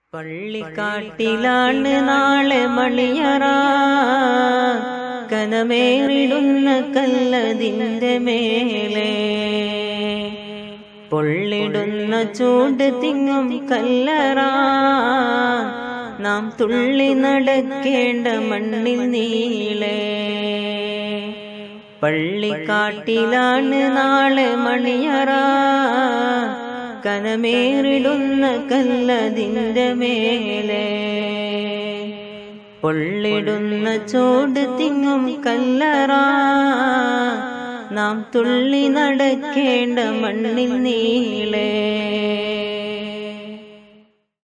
പള്ളിക്കാട്ടിലാണ് നാളെ മണിയറ കനമേറിടുന്ന കല്ലതിന്റെ മേലെ പൊള്ളിടുന്ന ചൂട് തിങ്ങും കല്ലറ നാം തുള്ളി നടക്കേണ്ട മണ്ണിൽ നീളെ പള്ളിക്കാട്ടിലാണ് നാളെ മണിയറ കനമേറിടുന്ന കല്ലതിന്റെ മേലെ പൊള്ളിടുന്ന ചോട് തിങ്ങും കല്ലറ നാം തുള്ളി നടക്കേണ്ട മണ്ണിൽ നീളേ